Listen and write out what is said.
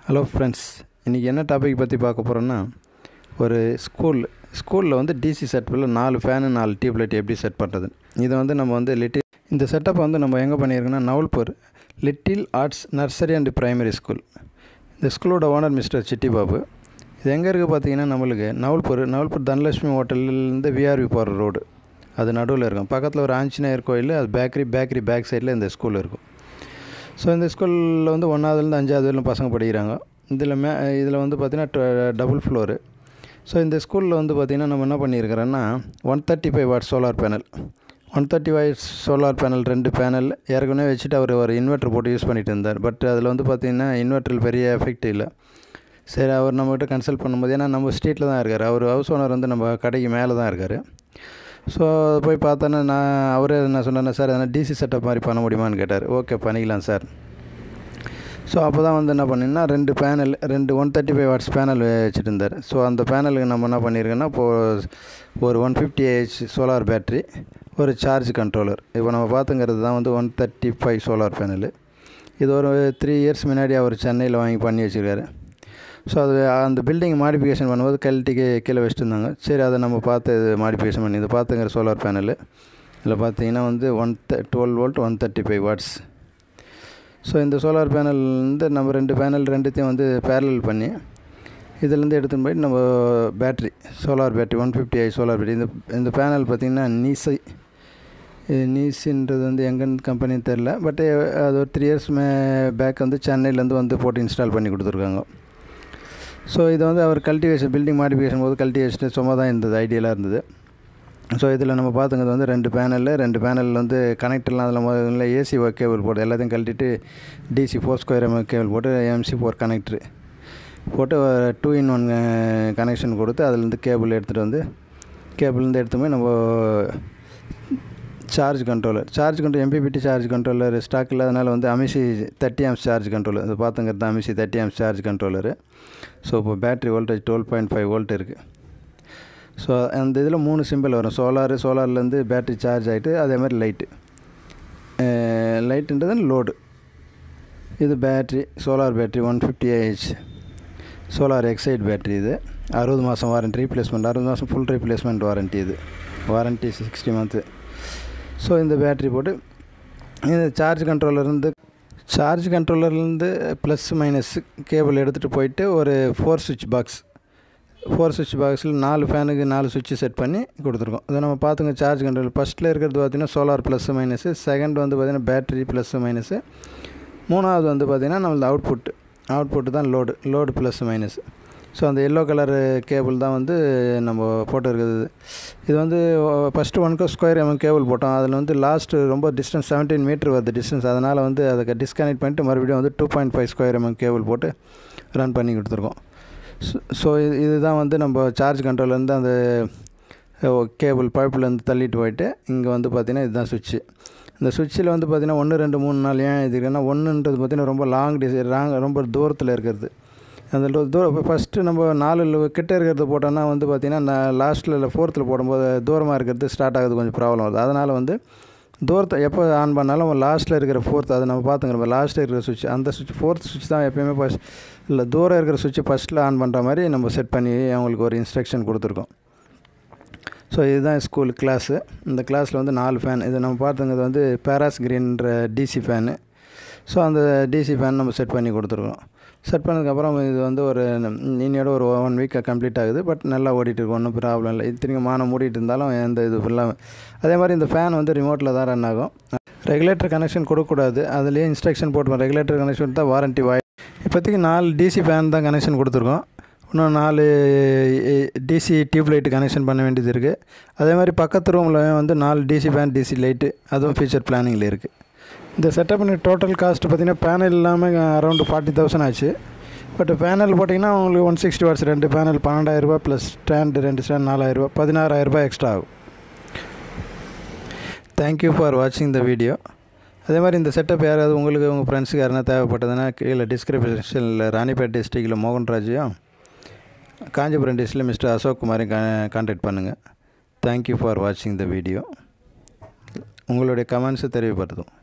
hello friends இன்றைக்கி என்ன topic பற்றி பார்க்க போகிறோன்னா ஒரு ஸ்கூல் ஸ்கூலில் வந்து டிசி செட்டப்பில் நாலு ஃபேனு நாலு டியூப்லைட் எப்படி செட் பண்ணுறது இதை வந்து நம்ம வந்து லிட்டில் இந்த செட்டப்பை வந்து நம்ம எங்கே பண்ணியிருக்கோன்னா Navalpur little arts nursery and primary school இந்த ஸ்கூலோட ஓனர் மிஸ்டர் சிட்டி பாபு இது எங்கே இருக்குது பார்த்தீங்கன்னா நம்மளுக்கு நவல்பூர் நவல்பூர் தனலட்சுமி ஹோட்டல்லேருந்து விஆர்வி போகிற ரோடு அது நடுவில் இருக்கும் பக்கத்தில் ஒரு ஆஞ்சநேயர் கோயில் அது பேக்கரி பேக்கரி பேக் சைடில் இந்த ஸ்கூல் இருக்கும் ஸோ இந்த ஸ்கூலில் வந்து ஒன்றாவதுலேருந்து அஞ்சாவது வரையிலும் பசங்க படிக்கிறாங்க இதில் மே இதில் வந்து பார்த்திங்கன்னா டபுள் ஃப்ளோரு ஸோ இந்த ஸ்கூலில் வந்து பார்த்திங்கன்னா நம்ம என்ன பண்ணியிருக்கிறோன்னா one thirty five watt solar panel one thirty watt solar panel ரெண்டு பேனல் ஏற்கனவே வச்சுட்டு அவர் ஒரு இன்வெர்ட்டர் போட்டு யூஸ் பண்ணிட்டு இருந்தார் பட் அதில் வந்து பார்த்திங்கன்னா இன்வெர்ட்டரில் பெரிய எஃபெக்ட் இல்லை சரி அவர் நம்மகிட்ட கன்சல்ட் பண்ணும்போது ஏன்னா நம்ம ஸ்ட்ரீட்டில் தான் இருக்கார் அவர் ஹவுஸ் ஓனர் வந்து நம்ம கடைக்கு மேலே தான் இருக்கார் ஸோ போய் பார்த்தோன்னா நான் அவரே என்ன சொன்னேன்னா சார் எதனா டிசி செட்டப் மாதிரி பண்ண முடியுமான்னு கேட்டார் ஓகே பண்ணிக்கலாம் சார் ஸோ அப்போ தான் வந்து என்ன பண்ணிங்கன்னா ரெண்டு பேனல் ரெண்டு one thirty five watts panel வச்சுட்டு இருந்தார் ஸோ அந்த பேனலுக்கு நம்ம என்ன பண்ணியிருக்கோன்னா இப்போது ஒரு one fifty AH solar battery ஒரு சார்ஜ் கண்ட்ரோலர் இப்போ நம்ம பார்த்துங்கிறது தான் வந்து one thirty five solar panel இது ஒரு த்ரீ இயர்ஸ் முன்னாடி அவர் சென்னையில் வாங்கி பண்ணி வச்சுருக்காரு ஸோ அது அந்த பில்டிங் மாடிஃபிகேஷன் பண்ணும்போது கழட்டிக்கு கீழே வச்சுட்டு இருந்தாங்க சரி அதை நம்ம பார்த்து இது மாடிஃபிகேஷன் பண்ணி இது பார்த்துங்கிற சோலார் பேனலு இதில் பார்த்தீங்கன்னா வந்து one the twelve volt one thirty five watts so இந்த சோலார் பேனல் வந்து நம்ம ரெண்டு பேனல் ரெண்டுத்தையும் வந்து பேரலல் பண்ணி இதுலேருந்து எடுத்துன்னு போய் நம்ம battery solar battery one fifty ஐ சோலார் பேட்ரி இந்த இந்த பேனல் பார்த்திங்கன்னா நீசை நீஸுன்றது வந்து எங்கேருந்து கம்பெனின்னு தெரில பட் அது ஒரு த்ரீ இயர்ஸ் மே பேக் வந்து சென்னையிலேருந்து வந்து போட்டு இன்ஸ்டால் பண்ணி கொடுத்துருக்காங்க ஸோ இதை வந்து அவர் கல்டிவேஷன் பில்டிங் மாடிஃபிகேஷன் போது கல்டிவேஷன் சும்மா தான் இருந்தது ஐடியலாக இருந்தது ஸோ இதில் நம்ம பார்த்துங்கிறது வந்து ரெண்டு பேனலில் ரெண்டு பேனலில் வந்து கனெக்டர்லாம் அதில் முதல்ல ஏசி கேபிள் போட்டு எல்லாத்தையும் கழட்டிட்டு DC four square ML cable போட்டு எம்சி ஃபோர் கனெக்டரு போட்டு டூ இன் ஒன் கனெக்ஷன் கொடுத்து அதுலேருந்து கேபிள் எடுத்துகிட்டு வந்து கேபிள்லேருந்து எடுத்து போய் நம்ம charge controller charge control MPPT charge controller stock இல்லாதனால வந்து அமிசி தேர்ட்டி ஆம்ஸ் சார்ஜ் கண்ட்ரோலர் இது பார்த்துங்கிறது அமிசி thirty amps charge controller so இப்போ battery voltage twelve point five volt இருக்குது ஸோ அந்த இதில் மூணு சிம்பிள் வரும் சோலாரு சோலார்லேருந்து பேட்ரி சார்ஜ் ஆகிட்டு அதே மாதிரி லைட்டு லைட்டுன்றது லோடு இது battery solar battery one fifty AH solar Exide battery இது அறுபது மாதம் வாரண்டி ரீப்ளேஸ்மெண்ட் அறுபது மாதம் ஃபுல் ரீப்ளேஸ்மெண்ட் வாரண்ட்டி இது வாரண்ட்டி சிக்ஸ்டி மந்த்து ஸோ இந்த பேட்ரி போட்டு இந்த சார்ஜ் கண்ட்ரோலர்லேருந்து சார்ஜ் கண்ட்ரோலர்லேருந்து ப்ளஸ் மைனஸ் கேபிள் எடுத்துகிட்டு போயிட்டு ஒரு ஃபோர் சுவிட்ச் பாக்ஸ் ஃபோர் சுவிட்ச் பாக்ஸில் நாலு ஃபேனுக்கு நாலு சுவிட்சு செட் பண்ணி கொடுத்துருக்கோம் இதை நம்ம பார்த்துங்க சார்ஜ் கண்ட்ரோல் ஃபஸ்ட்டில் இருக்கிறது பார்த்திங்கன்னா சோலார் ப்ளஸ் மைனஸு செகண்ட் வந்து பார்த்திங்கன்னா பேட்ரி ப்ளஸ் மைனஸு மூணாவது வந்து பார்த்திங்கன்னா நம்மளது அவுட்புட் அவுட்புட்டு தான் load load plus minus so அந்த எல்லோ கலர் கேபிள் தான் வந்து நம்ம போட்டு இருக்குது இது வந்து first one square mm cable போட்டோம் அதில் வந்து லாஸ்ட்டு ரொம்ப டிஸ்டன்ஸ் செவன்டீன் மீட்ரு வருது டிஸ்டன்ஸ் அதனால் வந்து அதை டிஸ்கனெக்ட் பண்ணிட்டு மறுபடியும் வந்து two point five square mm cable போட்டு ரன் பண்ணி கொடுத்துருக்கோம் ஸோ இது இதுதான் வந்து நம்ம சார்ஜ் கண்ட்ரோல்லேருந்து அந்த கேபிள் பைப்லேருந்து தள்ளிட்டு போயிட்டு இங்கே வந்து பார்த்திங்கன்னா இதுதான் சுவிட்சு இந்த சுவிட்சில் வந்து பார்த்திங்கன்னா ஒன்று ரெண்டு மூணு நாள் ஏன் இது ஏன்னா ஒன்றுன்றது பார்த்திங்கன்னா ரொம்ப லாங் டிஸ் லாங் ரொம்ப தூரத்தில் இருக்கிறது அந்த தூரம் ஃபஸ்ட்டு நம்ம நாலு கிட்ட இருக்கிறது போட்டோன்னா வந்து பார்த்திங்கன்னா நான் லாஸ்ட்டில் ஃபோர்த்தில் போடும்போது தூரமாக இருக்கிறது ஸ்டார்ட் ஆகுது கொஞ்சம் ப்ராப்ளம் வருது அதனால் வந்து தூரத்தை எப்போ ஆன் பண்ணாலும் லாஸ்ட்டில் இருக்கிற ஃபோர்த் அதை நம்ம பார்த்துக்கிறோம் லாஸ்ட்டில் இருக்கிற சுவிட்ச் அந்த சுவிட்ச் ஃபோர்த் சுவிட்ச் தான் எப்போயுமே ஃபஸ்ட் இல்லை தூரம் இருக்கிற சுவிட்சை ஃபஸ்ட்டில் ஆன் பண்ணுற மாதிரி நம்ம செட் பண்ணி அவங்களுக்கு ஒரு இன்ஸ்ட்ரக்ஷன் கொடுத்துருக்கோம் ஸோ இதுதான் ஸ்கூல் கிளாஸு இந்த கிளாஸில் வந்து நாலு ஃபேன் இது நம்ம பார்த்துங்கிறது வந்து பேராஸ் கிரீன்ற டிசி ஃபேனு ஸோ அந்த டிசி ஃபேன் நம்ம செட் பண்ணி கொடுத்துருக்கோம் செட் பண்ணதுக்கப்புறம் இது வந்து ஒரு இன்னையோட ஒரு ஒன் வீக்காக கம்ப்ளீட் ஆகுது பட் நல்லா ஓடிட்டு இருக்கும் ஒன்றும் ப்ராப்ளம் இல்லை இத்தனைக்கும் மானம் மூடிட்டு இருந்தாலும் எந்த இது ஃபுல்லாக அதே மாதிரி இந்த ஃபேன் வந்து ரிமோட்டில் தான் ரன் ஆகும் ரெகுலேட்டர் கனெக்ஷன் கொடுக்கக்கூடாது அதுலேயே இன்ஸ்ட்ரக்ஷன் போட்டுருவோம் ரெகுலேட்டர் கனெக்ஷன் தான் வாரண்ட்டி வாய் இப்போதைக்கு நாலு டிசி ஃபேன் தான் கனெக்ஷன் கொடுத்துருக்கோம் இன்னும் நாலு டிசி டியூப் லைட்டு கனெக்ஷன் பண்ண வேண்டியது இருக்குது அதே மாதிரி பக்கத்து ரூமில் வந்து நாலு டிசி ஃபேன் டிசி லைட்டு அதுவும் ஃபியூச்சர் பிளானிங்கில் இருக்குது இந்த செட்டப் பண்ணி டோட்டல் காஸ்ட் பார்த்திங்கன்னா பேனல் இல்லாமல் அரௌண்டு ஃபார்ட்டி தௌசண்ட் ஆச்சு பட் பேனல் போட்டிங்கன்னா உங்களுக்கு ஒன் சிக்ஸ்டி வாட்ஸ் ரெண்டு பேனல் பன்னெண்டாயிரரூபா ப்ளஸ் ஸ்டாண்டு ரெண்டு ஸ்டாண்ட் நாலாயிரரூபா பதினாறாயிரரூபா எக்ஸ்ட்ரா ஆகும் தேங்க்யூ ஃபார் வாட்சிங் த வீடியோ அதே மாதிரி இந்த செட்டப் யாராவது உங்களுக்கு உங்கள் ஃப்ரெண்ட்ஸுக்கு யாருன்னா தேவைப்பட்டதுன்னா கீழே டிஸ்கிரிப்ஷனில் ராணிப்பேட் டிஸ்ட்ரிக்டில் மோகன்ராஜையும் காஞ்சிபுரம் டிஸ்ட்ரிக்டில் மிஸ்டர் அசோக் குமாரையும் கான்டாக்ட் பண்ணுங்கள் தேங்க்யூ ஃபார் வாட்சிங் த வீடியோ உங்களுடைய கமெண்ட்ஸை தெரியப்படுத்தும்